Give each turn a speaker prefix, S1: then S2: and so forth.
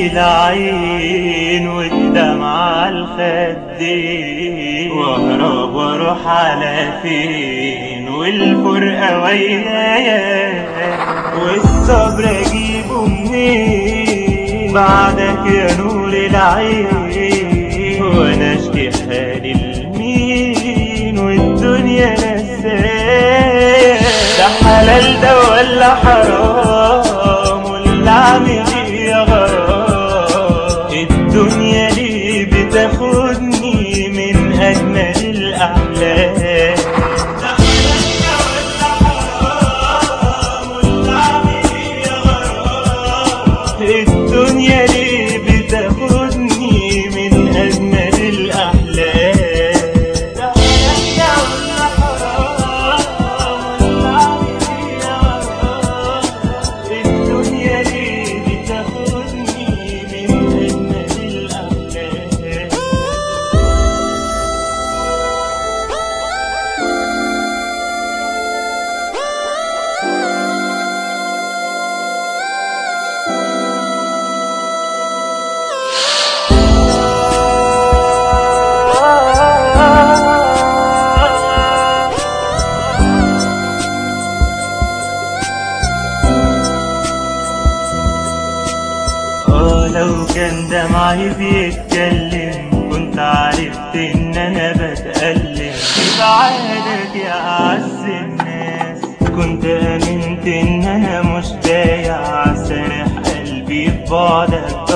S1: العين والدمع على الخدين واهرب واروح على فين والفرقة ويايا والصبر اجيبه منين بعدك يا نور العين وانا اشكي حالي لمين والدنيا نسايا ده حلال ده ولا حرام ولا عامل ايه يا غرام الدنيا ليه بتاخدني من اجمل الاحلام ده حلال ده ولا حرام ولا عامل ايه يا غرام الدنيا ليه بتاخدني من اجمل الاحلام ده حلال ده ولا حرام ولا عامل ايه يا غرام الدنيا ليه بتاخدني من اجمل الاحلام اه لو كان دمعي بيتكلم كنت عرفت ان انا بتألم ببعادك يا اعز الناس كنت امنت ان انا مش بايع سارح قلبي ببعدك